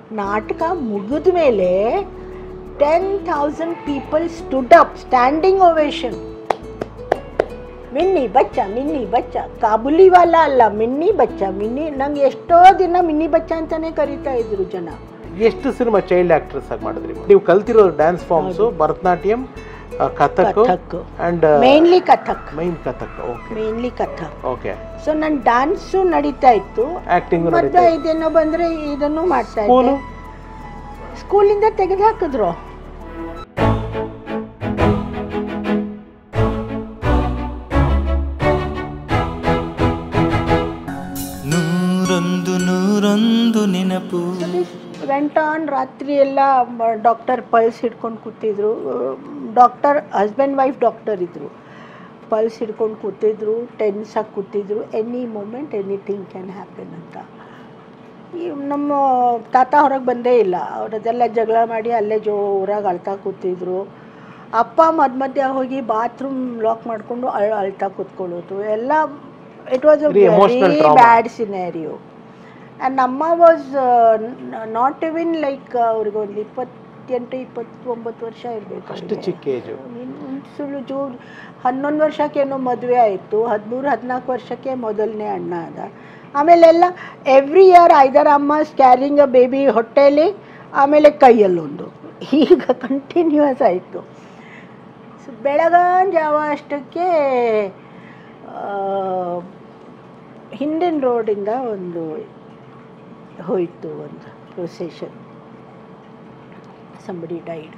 ನಾಟಕ ಮುಗಿದ ಮೇಲೆ ten thousand people stood up standing ovation Mini ಬಚ್ಚ ಮಿನ್ನಿ ಬಚ್ಚ ಕಾಬುಲಿವಾಲ ಅಲ್ಲ ಮಿನ್ನಿ ಬಚ್ಚ ಮಿನ್ನಿ ನಂಗೆ ಎಷ್ಟೋ ದಿನ ಮಿನ್ನಿ ಬಚ್ಚ ಅಂತಾನೆ ಕರೀತಾ ಇದ್ರು ಜನ ಎಷ್ಟು ಸಿನಿಮಾ ಚೈಲ್ಡ್ ಆಕ್ಟ್ರೆಸ್ ಆಗಿ ಮಾಡಿದ್ರಿ ನೀವು ಕಲ್ತಿರೋ ಡ್ಯಾನ್ಸ್ ಫಾರ್ಮ್ಸ್ ಭರತನಾಟ್ಯಂ ಆ, Kathak Kathak and mainly Kathak main Kathak okay mainly Kathak okay so ನನ್ನ ಡ್ಯಾನ್ಸು ನಡೀತಾ ಇತ್ತು ಆಕ್ಟಿಂಗ್ ಮತ್ತೆ ಇದೇನೋ ಬಂದ್ರೆ ಇದನ್ನು ಮಾಡ್ತಾ ಸ್ಕೂಲು ಇದ್ದೆ ಸ್ಕೂಲಿಂದ ತೆಗೆದು ಹಾಕಿದ್ರು ನೂರೊಂದು ನೂರೊಂದು ನೆನಪು ವೆಂಟ್ ಆನ್ ರಾತ್ರಿ ಎಲ್ಲ ಡಾಕ್ಟರ್ ಪಲ್ಸ್ ಹಿಡ್ಕೊಂಡು ಕೂತಿದ್ರು ಡಾಕ್ಟರ್ ಹಸ್ಬೆಂಡ್ ವೈಫ್ ಡಾಕ್ಟರ್ ಇದ್ದರು ಪಲ್ಸ್ ಹಿಡ್ಕೊಂಡು ಕೂತಿದ್ರು ಟೆನ್ಸ್ ಆಗಿ ಕೂತಿದ್ರು any moment anything can happen ಅಂತ ಈ ನಮ್ಮ ತಾತ ಹೊರಗೆ ಬಂದೇ ಇಲ್ಲ ಅವರದೆಲ್ಲ ಜಗಳ ಮಾಡಿ ಅಲ್ಲೇ ಜೋರಾಗಿ ಅಳ್ತಾ ಕೂತಿದ್ರು ಅಪ್ಪ ಮಧ್ಯ ಮಧ್ಯ ಹೋಗಿ ಬಾತ್ರೂಮ್ ಲಾಕ್ ಮಾಡಿಕೊಂಡು ಅಳ್ ಅಳ್ತಾ ಕೂತ್ಕೊಳ್ಳೋದು ಎಲ್ಲ it was a Very emotional very trauma. Bad scenario and ಅಮ್ಮ ವಾಸ್ ನಾಟ್ ಇವಿನ್ ಲೈಕ್ ಅವ್ರಿಗೆ ಒಂದು ಇಪ್ಪತ್ತೆಂಟು ಇಪ್ಪತ್ತೊಂಬತ್ತು ವರ್ಷ ಇರಬೇಕು ಅಷ್ಟು ಚಿಕ್ಕ ಏಜು ಸುಳ್ಳು ಜೂನ್ ಹನ್ನೊಂದು ವರ್ಷಕ್ಕೇನೋ ಮದುವೆ ಆಯಿತು ಹದಿಮೂರು ಹದಿನಾಲ್ಕು ವರ್ಷಕ್ಕೆ ಮೊದಲನೇ ಅಣ್ಣ ಅದ ಆಮೇಲೆಲ್ಲ ಎವ್ರಿ ಇಯರ್ ಐದರ್ ಅಮ್ಮ ಕ್ಯಾರಿಂಗ್ ಅ ಬೇಬಿ ಹೊಟ್ಟೆಯಲ್ಲಿ ಆಮೇಲೆ ಕೈಯಲ್ಲೊಂದು ಈಗ ಕಂಟಿನ್ಯೂಸ್ ಆಯಿತು ಸೊ ಬೆಳಗಾನ್ ಜಾವ ಅಷ್ಟಕ್ಕೆ ಆ, ಹಿಂದಿನ ರೋಡಿಂದ ಒಂದು ಹೋಯಿತು ಒಂದು ಪ್ರೊಸೆಷನ್ ಸಂಬಡಿ ಡೈಡ್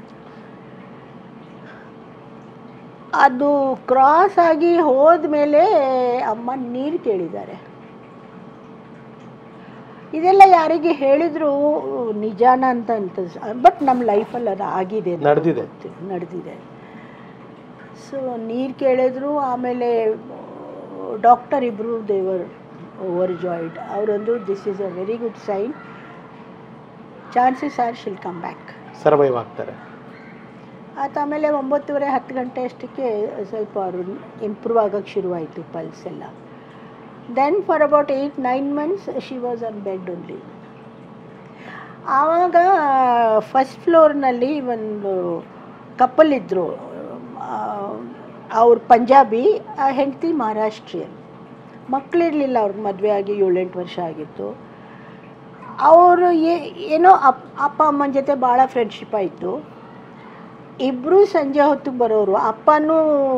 ಅದು ಕ್ರಾಸ್ ಆಗಿ ಹೋದ್ಮೇಲೆ ಅಮ್ಮ ನೀರು ಕೇಳಿದ್ದಾರೆ ಇದೆಲ್ಲ ಯಾರಿಗೆ ಹೇಳಿದ್ರು ನಿಜಾನ ಅಂತ ಅಂತ ಬಟ್ ನಮ್ಮ ಲೈಫಲ್ಲಿ ಅದು ಆಗಿದೆ ಅಂತ ನಡೆದಿದೆ. ಗೊತ್ತು, ನಡೆದಿದೆ ಸೊ ನೀರು ಕೇಳಿದ್ರು ಆಮೇಲೆ ಡಾಕ್ಟರ್ ಇಬ್ಬರು ದೇವರ್ ಓವರ್ ಜಾಯ್ಡ್ ಅವರೊಂದು this is a very good sign chances are she'll come back survive ಆಗ್ತಾರೆ ಆತ ಆಮೇಲೆ ಒಂಬತ್ತುವರೆ ಹತ್ತು ಗಂಟೆ ಅಷ್ಟಕ್ಕೆ ಸ್ವಲ್ಪ ಅವರು ಇಂಪ್ರೂವ್ ಆಗೋಕ್ಕೆ ಶುರುವಾಯಿತು ಪಲ್ಸ್ ಎಲ್ಲ then for about eight nine months she was on bed only ಆವಾಗ ಫಸ್ಟ್ ಫ್ಲೋರ್ನಲ್ಲಿ ಒಂದು ಕಪಲ್ ಇದ್ದರು ಅವ್ರು ಪಂಜಾಬಿ ಆ ಹೆಂಡತಿ ಮಹಾರಾಷ್ಟ್ರಿಯನ್ ಮಕ್ಕಳಿರಲಿಲ್ಲ ಅವ್ರಿಗೆ ಮದುವೆ ಆಗಿ ಏಳೆಂಟು ವರ್ಷ ಆಗಿತ್ತು ಅವರು ಏನೋ ಅಪ್ ಅಪ್ಪ ಅಮ್ಮನ ಜೊತೆ ಭಾಳ ಫ್ರೆಂಡ್ಶಿಪ್ ಆಯಿತು ಇಬ್ಬರು ಸಂಜೆ ಹೊತ್ತಿಗೆ ಬರೋರು ಅಪ್ಪನೂ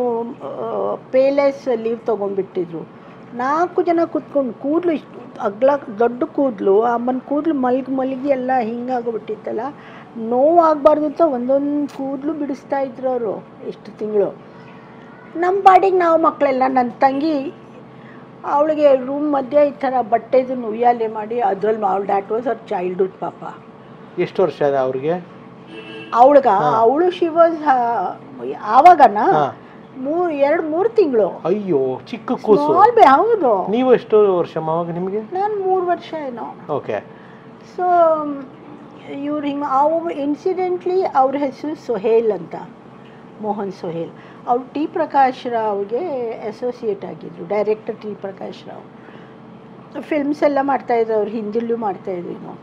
ಪೇಲೆಸ್ ಲೀವ್ ತೊಗೊಂಡ್ಬಿಟ್ಟಿದ್ರು ನಾಲ್ಕು ಜನ ಕೂತ್ಕೊಂಡು ಕೂದಲು ಇಷ್ಟು ಅಗ್ಲ ದೊಡ್ಡ ಕೂದಲು ಅಮ್ಮನ ಕೂದಲು ಮಲ್ಗಿ ಮಲಗಿ ಎಲ್ಲ ಹಿಂಗಾಗ್ಬಿಟ್ಟಿತ್ತಲ್ಲ ನೋವಾಗಬಾರ್ದು ಅಂತ ಒಂದೊಂದು ಕೂದಲು ಬಿಡಿಸ್ತಾ ಇದ್ರು ಅವರು ಎಷ್ಟು ತಿಂಗಳು ನಮ್ಮ ಪಾಡಿಗೆ ನಾವು ಮಕ್ಕಳೆಲ್ಲ ನನ್ನ ತಂಗಿ ಅವಳಿಗೆ ರೂಮ್ ಮಧ್ಯೆ ಈ ಥರ ಬಟ್ಟೆದು ಉಯ್ಯಾಲೆ ಮಾಡಿ ಅದ್ರಲ್ಲಿ ಅವಳು ದ್ಯಾಟ್ ವಾಸ್ ಅವ್ರ ಚೈಲ್ಡ್ಹುಡ್ ಪಾಪ ಎಷ್ಟು ವರ್ಷ ಇದೆ ಅವ್ರಿಗೆ ಅವಳಿಗ ಅವಳು ಶಿ ವಾಸ್ ಆವಾಗನ ಹಾ. ಮೂರು ಎರಡು ಮೂರು ತಿಂಗಳು ಅಯ್ಯೋ ಚಿಕ್ಕ ಕೂಸು ಸ್ಮಾಲ್ ಬೇ ಹೌದು ನೀವು ಎಷ್ಟು ವರ್ಷ ಅವಾಗ ನಿಮಗೆ ನಾನು ಮೂರು ವರ್ಷ ಏನೋ ಓಕೆ ಸೊ ಇವ್ರು ಹಿಂಗೆ ಅವು ಇನ್ಸಿಡೆಂಟ್ಲಿ ಅವ್ರ ಹೆಸರು ಸೊಹೇಲ್ ಅಂತ ಮೋಹನ್ ಸೊಹೇಲ್ ಅವ್ರು ಟಿ ಪ್ರಕಾಶ್ ರಾವ್ಗೆ ಅಸೋಸಿಯೇಟ್ ಆಗಿದ್ರು director T Prakash Rao films ಎಲ್ಲ ಮಾಡ್ತಾಯಿದ್ರು ಅವ್ರು ಹಿಂದಿಲ್ಲೂ ಮಾಡ್ತಾಯಿದ್ವಿ ನಾವು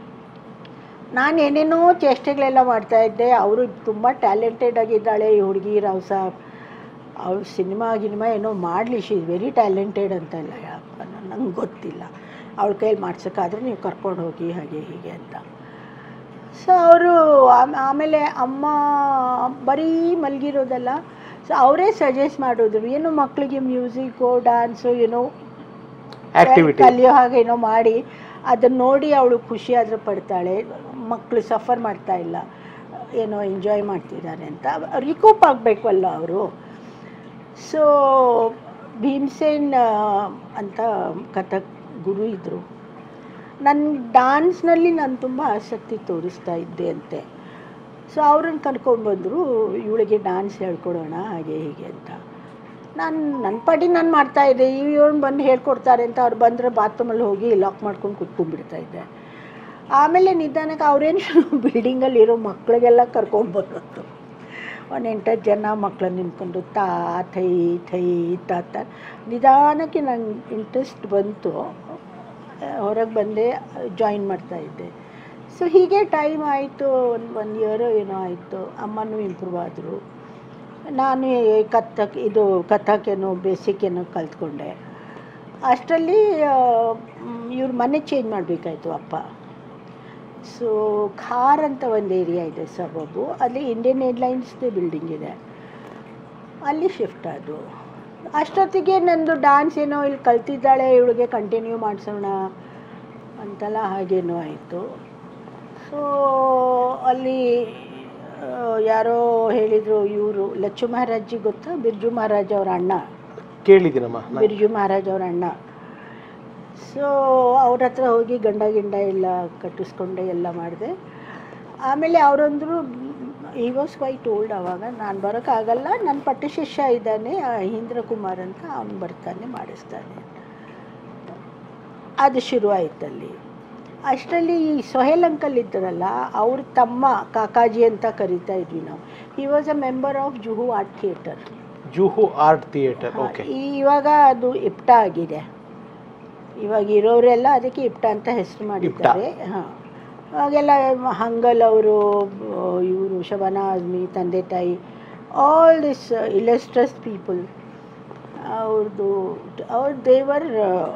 ನಾನು ಏನೇನೋ ಚೇಷ್ಟೆಗಳೆಲ್ಲ ಮಾಡ್ತಾ ಇದ್ದೆ ಅವರು ತುಂಬ ಟ್ಯಾಲೆಂಟೆಡ್ ಆಗಿದ್ದಾಳೆ ಈ ಹುಡುಗಿ ರಾವ್ ಸಾಬ್ ಅವ್ಳು ಸಿನಿಮಾ ಗಿನಿಮಾ ಏನೋ ಮಾಡಲಿ ಶಿ ವೆರಿ ಟ್ಯಾಲೆಂಟೆಡ್ ಅಂತೆಲ್ಲ ಹೇಳಪ್ಪ ನಂಗೆ ಗೊತ್ತಿಲ್ಲ ಅವಳ ಕೈಯಲ್ಲಿ ಮಾಡ್ಸೋಕ್ಕಾದ್ರೆ ನೀವು ಕರ್ಕೊಂಡು ಹೋಗಿ ಹಾಗೆ ಹೀಗೆ ಅಂತ ಸೊ ಅವರು ಆಮೇಲೆ ಅಮ್ಮ ಬರೀ ಮಲಗಿರೋದಲ್ಲ ಸೊ ಅವರೇ ಸಜೆಸ್ಟ್ ಮಾಡಿದ್ರು ಏನೋ ಮಕ್ಕಳಿಗೆ ಮ್ಯೂಸಿಕ್ಕು ಡ್ಯಾನ್ಸು ಏನೋ ಆಕ್ಟಿವಿಟಿ ಕಲಿಯೋ ಹಾಗೆ ಏನೋ ಮಾಡಿ ಅದನ್ನ ನೋಡಿ ಅವಳು ಖುಷಿ ಆದರೂ ಪಡ್ತಾಳೆ ಮಕ್ಕಳು ಸಫರ್ ಮಾಡ್ತಾ ಇಲ್ಲ ಏನೋ ಎಂಜಾಯ್ ಮಾಡ್ತಿದ್ದಾರೆ ಅಂತ ರಿಕೂಪ್ ಆಗಬೇಕಲ್ಲ ಅವರು ಸೊ ಭೀಮ್ಸೇನ್ ಆ, ಅಂತ ಕಥಕ್ ಗುರು ಇದ್ದರು ನನ್ನ ಡಾನ್ಸ್ನಲ್ಲಿ ನಾನು ತುಂಬ ಆಸಕ್ತಿ ತೋರಿಸ್ತಾ ಇದ್ದೆ ಅಂತೆ ಸೊ ಅವ್ರನ್ನ ಕರ್ಕೊಂಡ್ಬಂದರು ಇವಳಿಗೆ ಡ್ಯಾನ್ಸ್ ಹೇಳ್ಕೊಡೋಣ ಹಾಗೆ ಹೀಗೆ ಅಂತ ನಾನು ನನ್ನ ಪಾಟಿ ನಾನು ಮಾಡ್ತಾಯಿದ್ದೆ ಇವ್ರು ಬಂದು ಹೇಳ್ಕೊಡ್ತಾರೆ ಅಂತ ಅವ್ರು ಬಂದರೆ ಬಾತ್ರೂಮಲ್ಲಿ ಹೋಗಿ ಲಾಕ್ ಮಾಡ್ಕೊಂಡು ಕುತ್ಕೊಂಡ್ಬಿಡ್ತಾ ಇದ್ದೆ ಆಮೇಲೆ ನಿಧಾನಕ್ಕೆ ಅವ್ರೇನು ಬಿಲ್ಡಿಂಗಲ್ಲಿ ಇರೋ ಮಕ್ಕಳಿಗೆಲ್ಲ ಕರ್ಕೊಂಡ್ಬರೋದು ಒಂದು ಎಂಟತ್ತು ಜನ ಮಕ್ಕಳು ನಿಂತ್ಕೊಂಡು ತಾ ಥೈ ಥೈ ತಾತ ನಿಧಾನಕ್ಕೆ ನಂಗೆ ಇಂಟ್ರೆಸ್ಟ್ ಬಂತು ಹೊರಗೆ ಬಂದೆ ಜಾಯಿನ್ ಮಾಡ್ತಾಯಿದ್ದೆ ಸೊ ಹೀಗೆ ಟೈಮ್ ಆಯಿತು ಒಂದು ಒನ್ ಇಯರು ಏನೋ ಆಯಿತು ಅಮ್ಮನೂ ಇಂಪ್ರೂವ್ ಆದರು ನಾನು ಈ ಕಥಕ್ ಇದು ಕಥಕ್ಕೇನೋ ಬೇಸಿಕ್ಕೇನೋ ಕಲ್ತ್ಕೊಂಡೆ ಅಷ್ಟರಲ್ಲಿ ಇವ್ರ ಮನೆ ಚೇಂಜ್ ಮಾಡಬೇಕಾಯ್ತು ಅಪ್ಪ ಸೊ ಖಾರ್ ಅಂತ ಒಂದು ಏರಿಯಾ ಇದೆ ಸಬಬು ಅಲ್ಲಿ ಇಂಡಿಯನ್ ಏರ್ಲೈನ್ಸ್ದೇ ಬಿಲ್ಡಿಂಗ್ ಇದೆ ಅಲ್ಲಿ ಶಿಫ್ಟ್ ಆದರು ಅಷ್ಟೊತ್ತಿಗೆ ನಂದು ಡ್ಯಾನ್ಸ್ ಏನೋ ಇಲ್ಲಿ ಕಲ್ತಿದ್ದಾಳೆ ಇವಳಿಗೆ ಕಂಟಿನ್ಯೂ ಮಾಡಿಸೋಣ ಅಂತೆಲ್ಲ ಹಾಗೇನೋ ಆಯಿತು ಸೊ ಅಲ್ಲಿ ಆ, ಯಾರೋ ಹೇಳಿದರು ಇವರು ಲಚ್ಚು ಮಹಾರಾಜಿ ಗೊತ್ತಾ ಬಿರ್ಜು ಮಹಾರಾಜ್ ಅವ್ರ ಅಣ್ಣ ಕೇಳಿದ್ದೀನಮ್ಮ ನಾನು ಬಿರ್ಜು ಮಹಾರಾಜ್ ಅವ್ರ ಅಣ್ಣ ಸೊ ಅವ್ರ ಹತ್ರ ಹೋಗಿ ಗಂಡ ಗಿಂಡ ಎಲ್ಲ ಕಟ್ಟಿಸ್ಕೊಂಡೆ ಎಲ್ಲ ಮಾಡಿದೆ ಆಮೇಲೆ ಅವರಂದ್ರು ಈ ವಾಸ್ ಕ್ವೈಟ್ ಓಲ್ಡ್ ಅವಾಗ ನಾನು ಬರೋಕ್ಕಾಗಲ್ಲ ನನ್ನ ಪಟ್ಟ ಶಿಷ್ಯ ಇದ್ದಾನೆ ಆ ಹಿಂದ್ರ ಕುಮಾರ್ ಅಂತ ಅವನು ಬರ್ತಾನೆ ಮಾಡಿಸ್ತಾನೆ ಅದು ಶುರು ಆಯ್ತಲ್ಲಿ ಅಷ್ಟರಲ್ಲಿ ಈ ಸೊಹೇಲ್ ಅಂಕಲ್ ಇದ್ದಾರಲ್ಲ ಅವ್ರ ತಮ್ಮ ಕಾಕಾಜಿ ಅಂತ ಕರಿತಾ ಇದ್ವಿ ನಾವು he was a member of Juhu Art Theatre Juhu Art Theatre okay ಇವಾಗ ಅದು ಇಪ್ಟಾ ಆಗಿದೆ ಇವಾಗ ಇರೋರೆಲ್ಲ ಅದಕ್ಕೆ ಇಪ್ಟಾ ಅಂತ ಹೆಸರು ಮಾಡಿದ್ದಾರೆ ಹಾಂ ಅವಾಗೆಲ್ಲ ಹಂಗಲ್ ಅವರು ಇವರು ಶಬಾನ ಆಜ್ಮಿ ತಂದೆ ತಾಯಿ ಆಲ್ ದಿಸ್ ಇಲೆಸ್ಟ್ರಸ್ ಪೀಪಲ್ ಅವ್ರದ್ದು ಅವ್ರ ದೇವರ್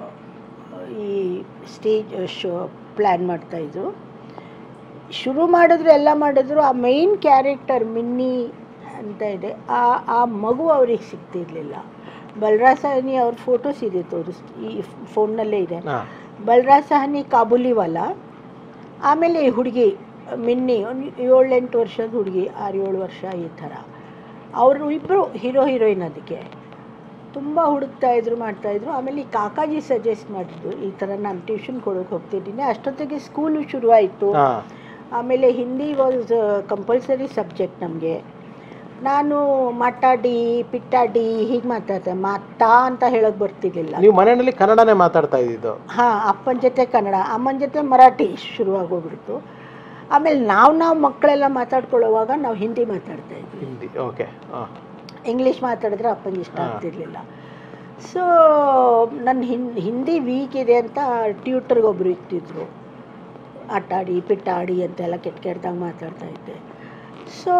ಈ ಸ್ಟೇಜ್ ಶೋ ಪ್ಲ್ಯಾನ್ ಮಾಡ್ತಾಯಿದ್ರು ಶುರು ಮಾಡಿದ್ರು ಎಲ್ಲ ಮಾಡಿದ್ರು ಆ ಮೇಯ್ನ್ ಕ್ಯಾರೆಕ್ಟರ್ ಮಿನ್ನಿ ಅಂತ ಇದೆ ಆ ಆ ಮಗು ಅವ್ರಿಗೆ ಸಿಗ್ತಿರ್ಲಿಲ್ಲ ಬಲರಾಜ್ ಸಾಹನಿ ಅವ್ರ ಫೋಟೋಸ್ ಇದೆ ತೋರಿಸ್ ಈ ಫೋನ್ನಲ್ಲೇ ಇದೆ ಹಾಂ ಬಲರಾಜ್ ಸಾಹನಿ ಕಾಬೂಲಿವಾಲ ಆಮೇಲೆ ಈ ಹುಡುಗಿ ಮಿನ್ನಿ ಒಂದು ಏಳೆಂಟು ವರ್ಷದ ಹುಡುಗಿ ಆರು ಏಳು ವರ್ಷ ಈ ಥರ ಅವರು ಇಬ್ಬರು ಹೀರೋ ಹೀರೋಯಿನ್ ಅದಕ್ಕೆ ತುಂಬ ಹುಡುಕ್ತಾ ಇದ್ರು ಮಾಡ್ತಾ ಇದ್ರು ಆಮೇಲೆ ಈ ಕಾಕಾಜಿ ಸಜೆಸ್ಟ್ ಮಾಡಿದ್ರು ಈ ಥರ ನಾನು ಟ್ಯೂಷನ್ ಕೊಡೋಕೆ ಹೋಗ್ತಿದ್ದೀನಿ ಅಷ್ಟೊತ್ತಿಗೆ ಸ್ಕೂಲು ಶುರುವಾಯಿತು ಹಾಂ ಆಮೇಲೆ ಹಿಂದಿ ವಾಸ್ ಕಂಪಲ್ಸರಿ ಸಬ್ಜೆಕ್ಟ್ ನಮಗೆ ನಾನು ಮಾತಾಡಿ ಪಿಟ್ಟಾಡಿ ಹೀಗೆ ಮಾತಾಡ್ತೆ ಮಾತಾ ಅಂತ ಹೇಳೋಕೆ ಬರ್ತಿರ್ಲಿಲ್ಲ ನೀವು ಮನೆಯಲ್ಲಿ ಕನ್ನಡನೇ ಮಾತಾಡ್ತಾ ಇದ್ದಿದ್ದು ಹಾಂ ಅಪ್ಪನ ಜೊತೆ ಕನ್ನಡ ಅಮ್ಮನ ಜೊತೆ ಮರಾಠಿ ಶುರುವಾಗೋಗ್ಬಿಡ್ತು ಆಮೇಲೆ ನಾವು ನಾವು ಮಕ್ಕಳೆಲ್ಲ ಮಾತಾಡ್ಕೊಳ್ಳೋವಾಗ ನಾವು ಹಿಂದಿ ಮಾತಾಡ್ತಾ ಇದ್ವಿ ಹಿಂದಿ ಓಕೆ ಹಾಂ ಇಂಗ್ಲೀಷ್ ಮಾತಾಡಿದ್ರೆ ಅಪ್ಪನಿಗೆ ಇಷ್ಟ ಹಾ. ಆಗ್ತಿರ್ಲಿಲ್ಲ ಸೊ ನನ್ನ ಹಿಂದ್ ಹಿಂದಿ ವೀಕ್ ಇದೆ ಅಂತ ಟ್ಯೂಟರ್ಗೆ ಒಬ್ರು ಇರ್ತಿದ್ರು ಆಟಾಡಿ ಪಿಟ್ಟಾಡಿ ಅಂತೆಲ್ಲ ಕೆಟ್ಟ ಕೆಟ್ಟದಾಗ ಮಾತಾಡ್ತಾ ಇದ್ದೆ ಸೊ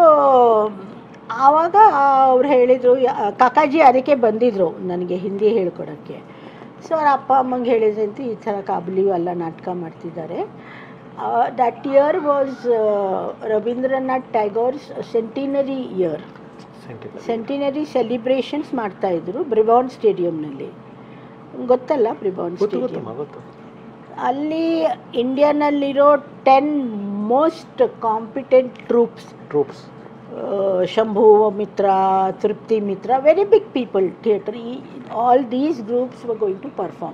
ಆವಾಗ ಅವ್ರು ಹೇಳಿದರು ಕಾಕಾಜಿ ಅದಕ್ಕೆ ಬಂದಿದ್ರು ನನಗೆ ಹಿಂದಿ ಹೇಳ್ಕೊಡೋಕ್ಕೆ ಸೊ ಅವ್ರ ಅಪ್ಪ ಅಮ್ಮಂಗೆ ಹೇಳಿದ್ರಂತೆ ಈ ಥರ ಕಾಬುಲಿ ಎಲ್ಲ ನಾಟಕ ಮಾಡ್ತಿದ್ದಾರೆ that year was Rabindranath Tagore's centenary year centennial centenary celebrations ಮಾಡ್ತಾ ಇದ್ರು ಬ್ರಿಬಾನ್ ಸ್ಟೇಡಿಯಂನಲ್ಲಿ ಗೊತ್ತಲ್ಲ ಬ್ರಿಬಾನ್ ಗೊತ್ತು ಸ್ಟೇಡಿಯಂ ಗೊತ್ತಮ್ಮ ಗೊತ್ತು ಅಲ್ಲಿ ಇಂಡಿಯಾನಲ್ಲಿರೋ ten most competent troupes troupes Shambhu Mitra Tripti Mitra very big people theatre ಈ all these groups were going to perform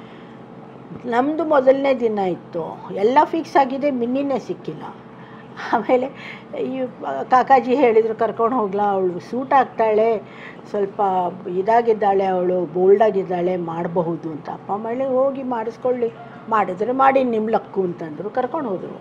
ನಮ್ಮದು ಮೊದಲನೇ ದಿನ ಇತ್ತು ಎಲ್ಲ ಫಿಕ್ಸ್ ಆಗಿದೆ ಮಿನ್ನಿನೇ ಸಿಕ್ಕಿಲ್ಲ ಆಮೇಲೆ ಈ ಕಾಕಾಜಿ ಹೇಳಿದರು ಕರ್ಕೊಂಡು ಹೋಗ್ಲಾ ಅವಳು ಸೂಟ್ ಆಗ್ತಾಳೆ ಸ್ವಲ್ಪ ಇದಾಗಿದ್ದಾಳೆ ಅವಳು ಬೋಲ್ಡಾಗಿದ್ದಾಳೆ ಮಾಡಬಹುದು ಅಂತ ಅಪ್ಪ ಮಳೆ ಹೋಗಿ ಮಾಡಿಸ್ಕೊಳ್ಳಿ ಮಾಡಿದ್ರೆ ಮಾಡಿ ನಿಮ್ಮ ಲಕ್ಕು ಅಂತಂದರು ಕರ್ಕೊಂಡು ಹೋದರು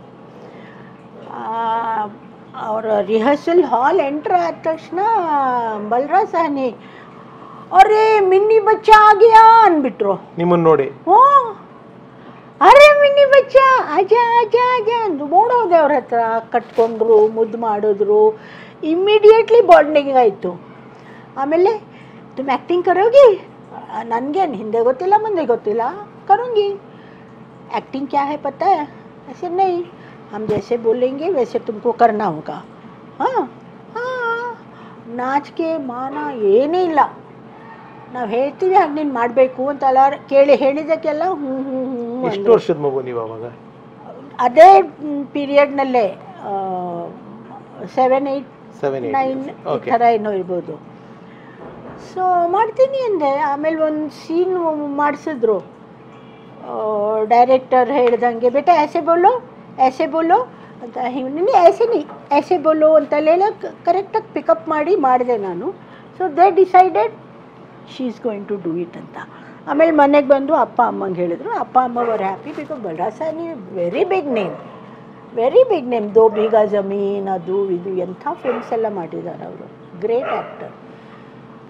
ಅವರ ರಿಹರ್ಸಲ್ ಹಾಲ್ ಎಂಟ್ರ್ ಆದ ತಕ್ಷಣ ಬಲರಾಜ್ ಸಾಹನಿ ಅರೇ ಮಿನ್ನಿ ಬಚ್ಚ ಆಗ್ಯಾ ಅಂದ್ಬಿಟ್ರು ನಿಮ್ಮನ್ನು ನೋಡಿ ಓ ಅರೆ ಮಿನ್ನಿ ಬಚ್ಚ ಅಜ ಅಜ ಅಜ ಅಂದು ಓಡೋದೆ ಅವ್ರ ಹತ್ರ ಕಟ್ಕೊಂಡ್ರು ಮುದ್ದು ಮಾಡಿದ್ರು ಇಮ್ಮಿಡಿಯೇಟ್ಲಿ ಬಾಂಡಿಂಗ್ ಆಯಿತು ಆಮೇಲೆ ತುಮ್ ಆ್ಯಕ್ಟಿಂಗ್ ಕರೋಗಿ ನನಗೇನು ಹಿಂದೆ ಗೊತ್ತಿಲ್ಲ ಮುಂದೆ ಗೊತ್ತಿಲ್ಲ ಕರೋಂಗಿ एक्टिंग क्या है पता है ऐसे नहीं हम जैसे बोलेंगे वैसे तुमको करना होगा हाँ हाँ ನಾಚಿಕೆ ಮಾನ ಏನೂ ಇಲ್ಲ ನಾವು ಹೇಳ್ತೀವಿ ಹಾಗೆ ನೀನು ಮಾಡಬೇಕು ಅಂತ ಎಲ್ಲರೂ ಕೇಳಿ ಹೇಳಿದ್ದಕ್ಕೆಲ್ಲ ಹ್ಞೂ ಹ್ಞೂ ಹ್ಞೂ ಎಷ್ಟು ಅಂದ್ರು. ವರ್ಷದ ಮಗು ನೀವು ಅವಾಗ ಅದೇ ಪೀರಿಯಡ್ನಲ್ಲೇ ಸೆವೆನ್ ಏಯ್ಟ್ ಸೆವೆನ್ ನೈನ್ ಈ ಓಕೆ ಥರ ಏನೋ ಇರ್ಬೋದು ಸೊ ಮಾಡ್ತೀನಿ ಅಂದೆ ಆಮೇಲೆ ಒಂದು ಸೀನ್ ಮಾಡಿಸಿದ್ರು ಡೈರೆಕ್ಟರ್ ಹೇಳ್ದಂಗೆ ಬೇಟಾ ऐसे बोलो ऐसे बोलो ಅಂತ ಹಿಂಗೆ ऐसे नहीं ऐसे बोलो ಅಂತೆಲ್ಲ ಕರೆಕ್ಟಾಗಿ ಪಿಕಪ್ ಮಾಡಿ ಮಾಡಿದೆ ನಾನು so they decided she is going to do it ಅಂತ ಆಮೇಲೆ ಮನೆಗೆ ಬಂದು ಅಪ್ಪ ಅಮ್ಮಂಗೆ ಹೇಳಿದ್ರು ಅಪ್ಪ ಅಮ್ಮ ವರ್ ಹ್ಯಾಪಿ ಬಿಕಾಸ್ ಬಲ್ರಾಸಾನಿ very big name very big name though ಬೀಗ ಜಮೀನ್ ಅದು ಇದು ಎಂಥ ಫಿಲ್ಮ್ಸ್ ಎಲ್ಲ ಮಾಡಿದ್ದಾರೆ ಅವರು ಗ್ರೇಟ್ ಆ್ಯಕ್ಟರ್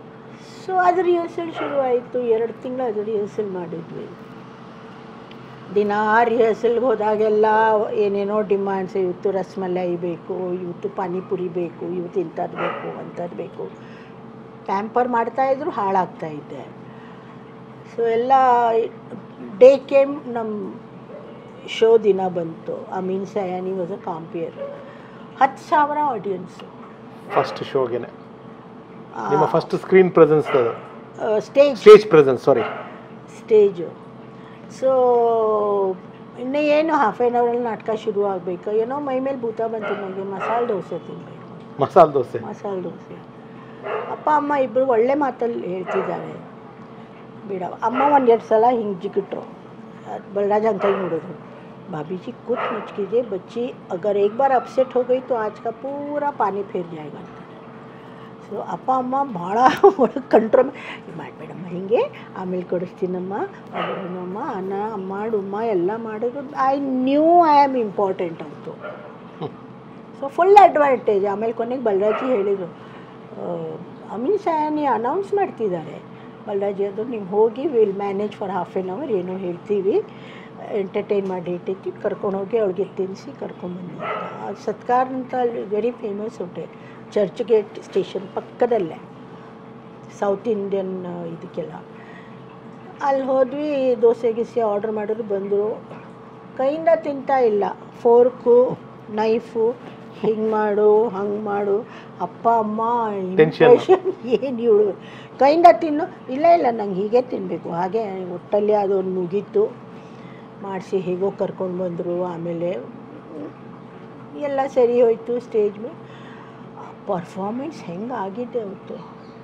ಸೊ ಅದು ರಿಹರ್ಸಲ್ ಶುರು ಆಯಿತು ಎರಡು ತಿಂಗಳು ಅದು ರಿಹರ್ಸಲ್ ಮಾಡಿದ್ವಿ ದಿನ ರಿಹರ್ಸಲ್ಗೆ ಹೋದಾಗೆಲ್ಲ ಏನೇನೋ ಡಿಮಾಂಡ್ಸ್ ಇವತ್ತು ರಸಮಲೈ ಬೇಕು ಇವತ್ತು ಪಾನಿಪುರಿ ಬೇಕು ಇವತ್ತು ಇಂಥದ್ದು ಬೇಕು ಅಂಥದ್ದು ಬೇಕು ಪ್ಯಾಂಪರ್ ಮಾಡ್ತಾಯಿದ್ರು ಹಾಳಾಗ್ತಾ ಇದ್ದೆ ಸೊ ಎಲ್ಲ ಡೇ ಕೇಮ್ ನಮ್ಮ ಶೋ ದಿನ ಬಂತು Amin Sayani was a compere ಹತ್ತು ಸಾವಿರ ಆಡಿಯನ್ಸು ಫಸ್ಟ್ ಶೋಗೆನೆ ನಿಮ್ಮ first screen presence stage stage presence sorry stage so ಇನ್ನು ಏನು ಹಾಫ್ ಆ್ಯನ್ ಅವರಲ್ಲಿ ನಾಟಕ ಶುರು ಆಗಬೇಕು ಏನೋ ಮೈ ಮೇಲೆ ಭೂತ ಬಂತು ನನಗೆ ಮಸಾಲೆ ದೋಸೆ ತಿನ್ನಬೇಕು ಮಸಾಲೆ ದೋಸೆ ಮಸಾಲೆ ದೋಸೆ ಅಪ್ಪ ಅಮ್ಮ ಇಬ್ಬರು ಒಳ್ಳೆ ಮಾತಲ್ಲಿ ಹೇಳ್ತಿದ್ದಾರೆ ಬೇಡ ಅಮ್ಮ ಒಂದೆರಡು ಸಲ ಹಿಂಗೆ ಜಿಗಿಟ್ರು ಅದ್ बलराज अंकल ನೋಡಿದ್ರು भाभी जी कुछ मच कीजिए बच्ची अगर एक बार अपसेट हो गई तो आज का पूरा पानी फेर जाएगा ಸೊ ಅಪ್ಪ ಅಮ್ಮ ಭಾಳ ಒಳಗೆ ಕಂಟ್ರೋಲ್ ಮಾಡಬೇಡಮ್ಮ ಹಿಂಗೆ ಆಮೇಲೆ ಕೊಡಿಸ್ತೀನಮ್ಮ ಅಮ್ಮ ಅನ್ನ ಮಾಡುಮ್ಮ ಎಲ್ಲ ಮಾಡಿದ್ರು I knew I am important ಅಂತು ಸೊ ಫುಲ್ ಅಡ್ವಾಂಟೇಜ್ ಆಮೇಲೆ ಕೊನೆಗೆ ಬಲರಾಜಿ ಹೇಳಿದರು ಅಮೀನ್ ಸಾಯಾನಿ ಅನೌನ್ಸ್ ಮಾಡ್ತಿದ್ದಾರೆ ಬಲರಾಜಿ ಅದು ನೀವು ಹೋಗಿ will manage for half an hour ಏನೋ ಹೇಳ್ತೀವಿ ಎಂಟರ್ಟೈನ್ ಮಾಡಿ ಇಟ್ಟಿದ್ದು ಕರ್ಕೊಂಡೋಗಿ ಅವಳಿಗೆ ತಿನ್ನಿಸಿ ಕರ್ಕೊಂಡ್ಬಂದಿ ಆ ಸತ್ಕಾರ ಅಂತ ಅಲ್ಲಿ very famous hotel Churchgate station ಪಕ್ಕದಲ್ಲೇ ಸೌತ್ ಇಂಡಿಯನ್ ಇದಕ್ಕೆಲ್ಲ ಅಲ್ಲಿ ಹೋದ್ವಿ ದೋಸೆ ಗಿಸೆ ಆರ್ಡ್ರ್ ಮಾಡಿದ್ರು ಬಂದರು ಕೈಯಿಂದ ತಿಂತಾ ಇಲ್ಲ ಫೋರ್ಕು ನೈಫು ಹಿಂಗೆ ಮಾಡು ಹಂಗೆ ಮಾಡು ಅಪ್ಪ ಅಮ್ಮ Tension. ಏನು ಇವಳು ಕೈಯಿಂದ ತಿನ್ನು ಇಲ್ಲ ಇಲ್ಲ ನಂಗೆ ಹೀಗೆ ತಿನ್ನಬೇಕು ಹಾಗೆ ಒಟ್ಟಲ್ಲಿ ಅದೊಂದು ಮುಗೀತು ಮಾಡಿಸಿ ಹೇಗೋ ಕರ್ಕೊಂಡು ಬಂದರು ಆಮೇಲೆ ಎಲ್ಲ ಸರಿ ಹೋಯ್ತು ಸ್ಟೇಜ್ ಮೇಲೆ ಪರ್ಫಾರ್ಮೆನ್ಸ್ ಹೆಂಗೆ ಆಗಿದೆ ಅವತ್ತು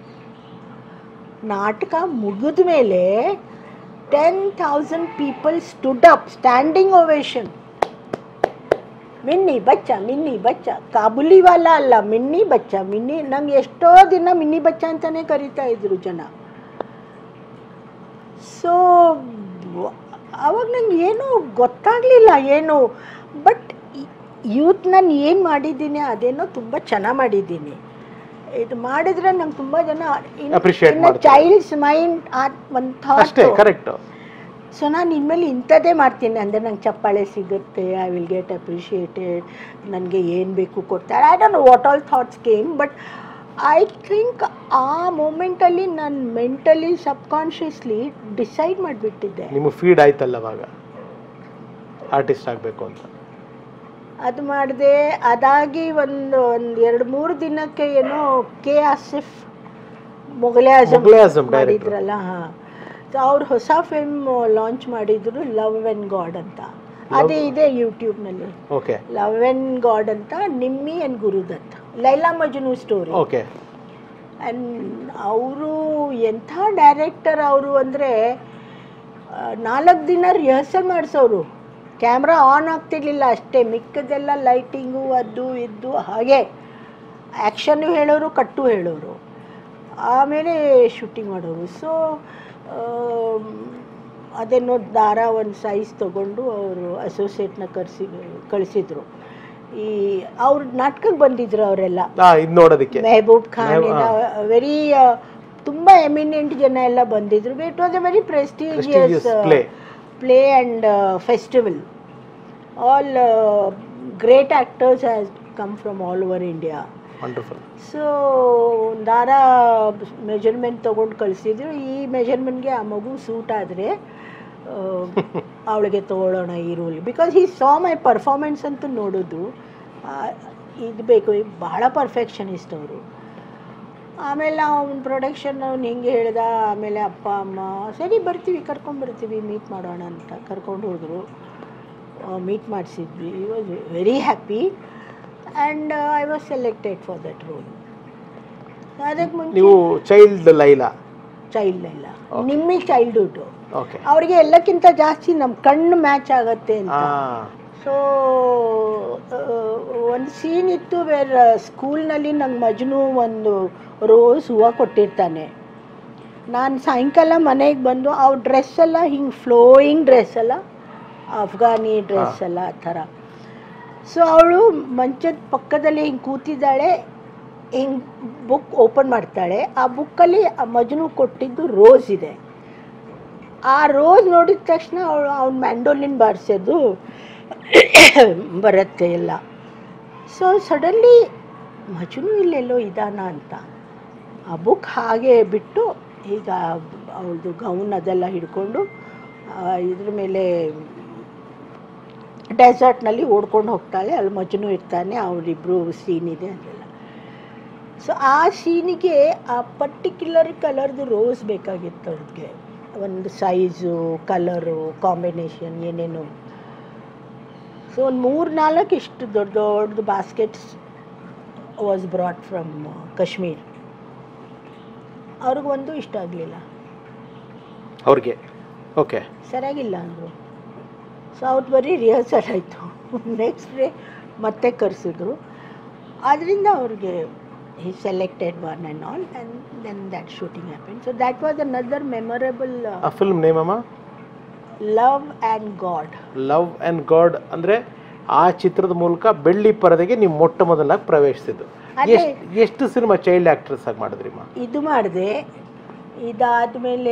ನಾಟಕ ಮುಗಿದ ಮೇಲೆ ten thousand people stood up standing ovation Mini ಬಚ್ಚ ಮಿನ್ನಿ ಬಚ್ಚ ಕಾಬುಲಿ ವಾಲ ಅಲ್ಲ ಮಿನ್ನಿ ಬಚ್ಚ ಮಿನ್ನಿ ನಂಗೆ ಎಷ್ಟೋ ದಿನ ಮಿನ್ನಿ ಬಚ್ಚ ಅಂತಲೇ ಕರಿತಾ ಇದ್ರು ಜನ ಸೊ ಅವಾಗ ನಂಗೆ ಏನೂ ಗೊತ್ತಾಗಲಿಲ್ಲ ಏನು ಬಟ್ ಯೂತ್ ನಾನು ಏನು ಮಾಡಿದ್ದೀನಿ ಅದೇನೋ ತುಂಬ ಚೆನ್ನಾಗಿ ಮಾಡಿದ್ದೀನಿ ಇದು ಮಾಡಿದ್ರೆ ನಂಗೆ ತುಂಬ ಜನ Appreciate ಮಾಡ್ತಾರೆ. ಚೈಲ್ಡ್ಸ್ ಮೈಂಡ್ ಒಂದು ಅಷ್ಟೇ ಥಾಟ್ ಕರೆಕ್ಟ್ ಸೊ ನಾನು ಇನ್ಮೇಲೆ ಇಂಥದ್ದೇ ಮಾಡ್ತೀನಿ ಅಂದರೆ ನಂಗೆ ಚಪ್ಪಾಳೆ ಸಿಗುತ್ತೆ ಐ ವಿಲ್ ಗೆಟ್ ಅಪ್ರಿಷಿಯೇಟೆಡ್ ನನಗೆ ಏನು ಬೇಕು ಕೊಡ್ತಾರೆ I don't know what all thoughts came but I think ಆ ಮೂಮೆಂಟಲ್ಲಿ ನಾನು ಮೆಂಟಲಿ ಸಬ್ಕಾನ್ಷಿಯಸ್ಲಿ ಡಿಸೈಡ್ ಮಾಡಿಬಿಟ್ಟಿದ್ದೆ ನಿಮಗೆ ಫೀಡ್ ಆಯ್ತಲ್ಲ ಅವಾಗ ಆರ್ಟಿಸ್ಟ್ ಆಗಬೇಕು ಅಂತ ಅದು ಮಾಡಿದೆ ಅದಾಗಿ ಒಂದು ಒಂದು ಎರಡು ಮೂರು ದಿನಕ್ಕೆ ಏನೋ ಕೆ ಆಸಿಫ್ ಮೊಘಲೆ ಆಜಮ್ ಮೊಘಲೆ ಆಜಮ್ director. ಮಾಡಿದ್ರಲ್ಲ ಹಾಂ ಸೊ ಅವ್ರು ಹೊಸ ಫಿಲ್ಮ್ ಲಾಂಚ್ ಮಾಡಿದ್ರು ಲವ್ ಆ್ಯಂಡ್ ಗಾಡ್ ಅಂತ ಅದೇ ಇದೆ ಯೂಟ್ಯೂಬ್ನಲ್ಲಿ ಓಕೆ ಲವ್ ಆ್ಯಂಡ್ ಗಾಡ್ ಅಂತ Nimmi and Guru Dutt Laila Majnu story okay and ಅವರು ಎಂಥ ಡೈರೆಕ್ಟರ್ ಅವರು ಅಂದರೆ ನಾಲ್ಕು ದಿನ ರಿಹರ್ಸಲ್ ಮಾಡಿಸೋರು ಕ್ಯಾಮ್ರಾ ಆನ್ ಆಗ್ತಿರ್ಲಿಲ್ಲ ಅಷ್ಟೇ ಮಿಕ್ಕದೆಲ್ಲ ಲೈಟಿಂಗು ಅದು ಇದು ಹಾಗೆ ಆ್ಯಕ್ಷನ್ನು ಹೇಳೋರು ಕಟ್ಟು ಹೇಳೋರು ಆಮೇಲೆ ಶೂಟಿಂಗ್ ಮಾಡೋರು ಸೊ ಅದೇನೋ ದಾರ ಒಂದು ಸೈಜ್ ತೊಗೊಂಡು ಅವರು ಅಸೋಸಿಯೇಟ್ನ ಕರೆಸಿ ಕಳಿಸಿದ್ರು ಈ ಅವ್ರ ನಾಟಕಕ್ಕೆ ಬಂದಿದ್ರು ಅವರೆಲ್ಲ ಹಾ ಇದು ನೋಡೋದಕ್ಕೆ ಮೆಹಬೂಬ್ ಖಾನ್ ಮೆಹಬೂಬ್, ವೆರಿ ತುಂಬ ಎಮಿನೆಂಟ್ ಜನ ಎಲ್ಲ ಬಂದಿದ್ರು it was a very Prestigious prestigious play. Play and festival all great actors has come from all over India wonderful so ದಾರ ಮೆಜರ್ಮೆಂಟ್ ತೊಗೊಂಡು ಕಳಿಸಿದ್ರು ಈ ಮೆಜರ್ಮೆಂಟ್ಗೆ ಆ ಮಗು ಸೂಟ್ ಆದರೆ ಅವಳಿಗೆ ತೊಗೊಳ್ಳೋಣ ಈ ರೋಲ್ ಬಿಕಾಸ್ ಈ ಸಾ ಮೈ ಪರ್ಫಾರ್ಮೆನ್ಸ್ ಅಂತ ನೋಡೋದು ಆ, ಇದು ಬೇಕು ಈಗ ಬಹಳ ಪರ್ಫೆಕ್ಷನಿಸ್ಟ್ ಅವರು ಆಮೇಲೆ ಅವ್ನ ಪ್ರೊಡಕ್ಷನ್ ಅವ್ನು ಹಿಂಗೆ ಹೇಳ್ದ ಆಮೇಲೆ ಅಪ್ಪ ಅಮ್ಮ ಸರಿ ಬರ್ತೀವಿ ಕರ್ಕೊಂಡು ಬರ್ತೀವಿ ಮೀಟ್ ಮಾಡೋಣ ಅಂತ ಕರ್ಕೊಂಡು ಹೋದರು ಮೀಟ್ ಮಾಡಿಸಿದ್ವಿ he was very happy and I was selected for that role ಅದಕ್ಕೆ ಮುಂಚೆ ನೀವು ಚೈಲ್ಡ್ ಲೈಲಾ ಚೈಲ್ಡ್ ಇಲ್ಲ ನಿಮ್ಮಿಗೆ ಚೈಲ್ಡ್ಹುಡ್ಡು ಓಕೆ ಅವ್ರಿಗೆ ಎಲ್ಲಕ್ಕಿಂತ ಜಾಸ್ತಿ ನಮ್ಮ ಕಣ್ಣು ಮ್ಯಾಚ್ ಆಗತ್ತೆ ಅಂತ ಹಾ ಸೊ ಒಂದು ಸೀನ್ ಇತ್ತು ಬೇರೆ ಸ್ಕೂಲ್ನಲ್ಲಿ ನಂಗೆ ಮಜ್ನು ಒಂದು ರೋಸ್ ಹೂವು ಕೊಟ್ಟಿರ್ತಾನೆ ನಾನು ಸಾಯಂಕಾಲ ಮನೆಗೆ ಬಂದು ಅವ್ರ ಡ್ರೆಸ್ ಎಲ್ಲ ಹಿಂಗೆ ಫ್ಲೋಯಿಂಗ್ ಡ್ರೆಸ್ ಎಲ್ಲ ಅಫ್ಘಾನಿ ಡ್ರೆಸ್ ಎಲ್ಲ ಆ ಥರ ಸೊ ಅವಳು ಮಂಚದ ಪಕ್ಕದಲ್ಲಿ ಹಿಂಗೆ ಕೂತಿದ್ದಾಳೆ ಹಿಂಗೆ ಬುಕ್ ಓಪನ್ ಮಾಡ್ತಾಳೆ ಆ ಬುಕ್ಕಲ್ಲಿ ಆ ಮಜ್ನು ಕೊಟ್ಟಿದ್ದು ರೋಸ್ ಇದೆ ಆ ರೋಸ್ ನೋಡಿದ ತಕ್ಷಣ ಅವಳು ಅವ್ನ ಮ್ಯಾಂಡೋಲಿನ್ ಬಾರಿಸೋದು ಬರುತ್ತೆ ಎಲ್ಲ ಸೊ ಸಡನ್ಲಿ ಮಜುನು ಇಲ್ಲೆಲ್ಲೋ ಇದಾನ ಅಂತ ಆ ಬುಕ್ ಹಾಗೆ ಬಿಟ್ಟು ಈಗ ಅವಳದು ಗೌನ್ ಅದೆಲ್ಲ ಹಿಡ್ಕೊಂಡು ಆ, ಇದ್ರ ಮೇಲೆ ಡೆಸರ್ಟ್ನಲ್ಲಿ ಓಡ್ಕೊಂಡು ಹೋಗ್ತಾಳೆ ಅಲ್ಲಿ ಮಜುನು ಇರ್ತಾನೆ ಅವರಿಬ್ಬರು ಸೀನ್ ಇದೆ ಅದೆಲ್ಲ ಸೊ ಆ ಸೀನಿಗೆ ಆ ಪರ್ಟಿಕ್ಯುಲರ್ ಕಲರ್ದು ರೋಸ್ ಬೇಕಾಗಿತ್ತು ಅವ್ರಿಗೆ ಒಂದು ಸೈಜು ಕಲರು ಕಾಂಬಿನೇಷನ್ ಏನೇನು ಸೊ ಒಂದು ಮೂರು ನಾಲ್ಕು ಇಷ್ಟು ದೊಡ್ಡ ದೊಡ್ಡದು baskets was brought from Kashmir ಅವ್ರಿಗೊಂದು ಇಷ್ಟ ಆಗಲಿಲ್ಲ ಅವ್ರಿಗೆ ಓಕೆ ಸರಿಯಾಗಿಲ್ಲ ಅಂದರು ಸೊ ಅವ್ರದ್ದು ಬರೀ ರಿಹರ್ಸಲ್ ಆಯಿತು ನೆಕ್ಸ್ಟ್ ಡೇ ಮತ್ತೆ ಕರೆಸಿದ್ರು ಆದ್ದರಿಂದ ಅವ್ರಿಗೆ he selected one and all and then that shooting happened so that was another memorable uh, ಆ ಫಿಲ್ಮ್ ನೇಮಮ್ಮ love and god love and God ಅಂದರೆ ಆ ಚಿತ್ರದ ಮೂಲಕ ಬೆಳ್ಳಿ ಪರದೆಗೆ ನೀವು ಮೊಟ್ಟ ಮೊದಲಾಗಿ ಪ್ರವೇಶಿಸಿದ್ದು ಅದೇ. ಎಷ್ಟು ಎಷ್ಟು ಸಿನಿಮಾ ಚೈಲ್ಡ್ ಆ್ಯಕ್ಟ್ರೆಸ್ ಆಗಿ ಮಾಡಿದ್ರಿಮ್ಮ ಇದು ಮಾಡಿದೆ ಇದಾದಮೇಲೆ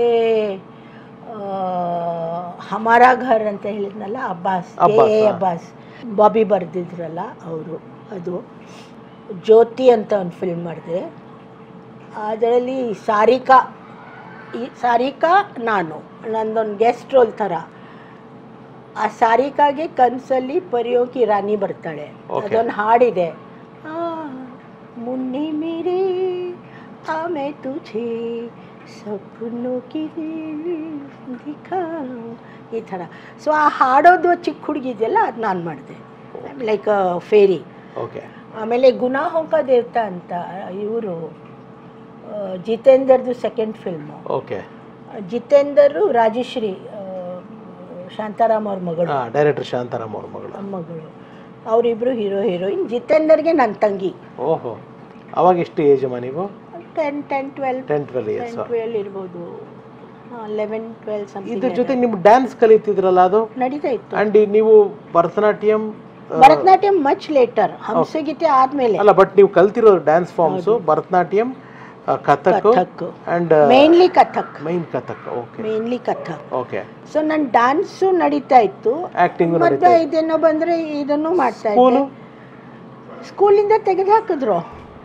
ಹಮಾರಾ ಘರ್ ಅಂತ ಹೇಳಿದ್ನಲ್ಲ ಅಬ್ಬಾಸ್ ಕೆ ಅಬ್ಬಾಸ್, ಎ ಹಾ. ಅಬ್ಬಾಸ್ ಬಾಬಿ ಬರೆದಿದ್ರಲ್ಲ ಅವರು ಅದು ಜ್ಯೋತಿ ಅಂತ ಒಂದು ಫಿಲ್ಮ್ ಮಾಡಿದೆ ಅದರಲ್ಲಿ ಸಾರಿಕಾ ಈ ಸಾರಿಕಾ ನಾನು ನಂದೊಂದು ಗೆಸ್ಟ್ ರೋಲ್ ಥರ ಆ ಸಾರಿಕಾಗೆ ಕನಸಲ್ಲಿ ಪರಿಯೋಕಿ ರಾಣಿ ಬರ್ತಾಳೆ Okay. ಅದೊಂದು ಹಾಡಿದೆ ಆ, ಮುನ್ನೆ ಮೇರೆ ಆಮೆ ತುझे ಸಪನೋ ಕಿ ದಿಖಾऊं ಈ ಥರ ಸೊ ಆ ಹಾಡೋದು ಚಿಕ್ಕ ಹುಡುಗಿ ಇದೆಯಲ್ಲ ಅದು ನಾನು ಮಾಡಿದೆ ಲೈಕ್ ಫೇರಿ ಓಕೆ ಆಮೇಲೆ ಗುನಾಹೋಂ ಕಾ ದೇವತಾ ಅಂತ ಇವರು ಜಿತೇಂದರ್ದು second film okay Jitender Rajshri ಆ, ಶಾಂತಾರಾಮ್ ಅವ್ರ ಮಗಳು ಹಾಂ ಡೈರೆಕ್ಟರ್ ಶಾಂತಾರಾಮ್ ಅವ್ರ ಮಗಳು ಮಗಳು ಅವರಿಬ್ಬರು ಹೀರೋ ಹೀರೋಯಿನ್ ಜಿತೇಂದರ್ಗೆ ನನ್ನ ತಂಗಿ ಓಹೋ ಅವಾಗ ಎಷ್ಟು ಏಜ್ ಅಮ್ಮ ನೀವು ten ten twelve ten twelve ten years twelve ಇರ್ಬೋದು ಲೆವೆನ್ ಟ್ವೆಲ್ ಇದ್ರ ಸಮಥಿಂಗ್ ಜೊತೆ ನಿಮ್ಗೆ ಡ್ಯಾನ್ಸ್ ಕಲಿತಿದ್ರಲ್ಲ ಅದು ನಡೀತಾ ಇತ್ತು ಅಂಡ್ ನೀವು ಭರತನಾಟ್ಯಂ ಆ, ಭರತನಾಟ್ಯಂ ಮಚ್ ಲೇಟರ್ ಹಂಸಗೀತೆ ಆದ್ಮೇಲೆ ಅಲ್ಲ ಬಟ್ ನೀವು ಕಲ್ತಿರೋ ಡ್ಯಾನ್ಸ್ ಫಾರ್ಮ್ಸ್ ಭರತನಾಟ್ಯಂ ಆ, Kathak Kathak and mainly Kathak main Kathak okay mainly Kathak okay so ನನ್ನ ಡ್ಯಾನ್ಸು ನಡೀತಾ ಇತ್ತು ಆಕ್ಟಿಂಗ್ ಮತ್ತೆ ಇದೇನೋ ಬಂದ್ರೆ ಇದನ್ನು ಮಾಡ್ತಾ ಸ್ಕೂಲು ಇದ್ದೆ ಸ್ಕೂಲಿಂದ ತೆಗೆದು ಹಾಕಿದ್ರು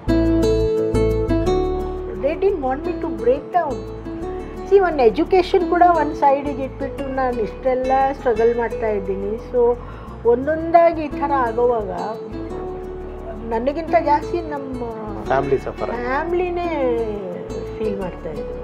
they didn't want me to break down see ಒಂದು ಎಜುಕೇಷನ್ ಕೂಡ ಒಂದು ಸೈಡಿಗೆ ಇಟ್ಬಿಟ್ಟು ನಾನು ಇಷ್ಟೆಲ್ಲ ಸ್ಟ್ರಗಲ್ ಮಾಡ್ತಾ ಇದ್ದೀನಿ ಸೊ ಒಂದೊಂದಾಗಿ ಈ ಥರ ಆಗೋವಾಗ ನನಗಿಂತ ಜಾಸ್ತಿ ನಮ್ಮ ಫ್ಯಾಮಿಲಿ ಸಫರ್ ಫ್ಯಾಮ್ಲಿನೇ ಫೀಲ್ ಮಾಡ್ತಾ ಇದ್ರು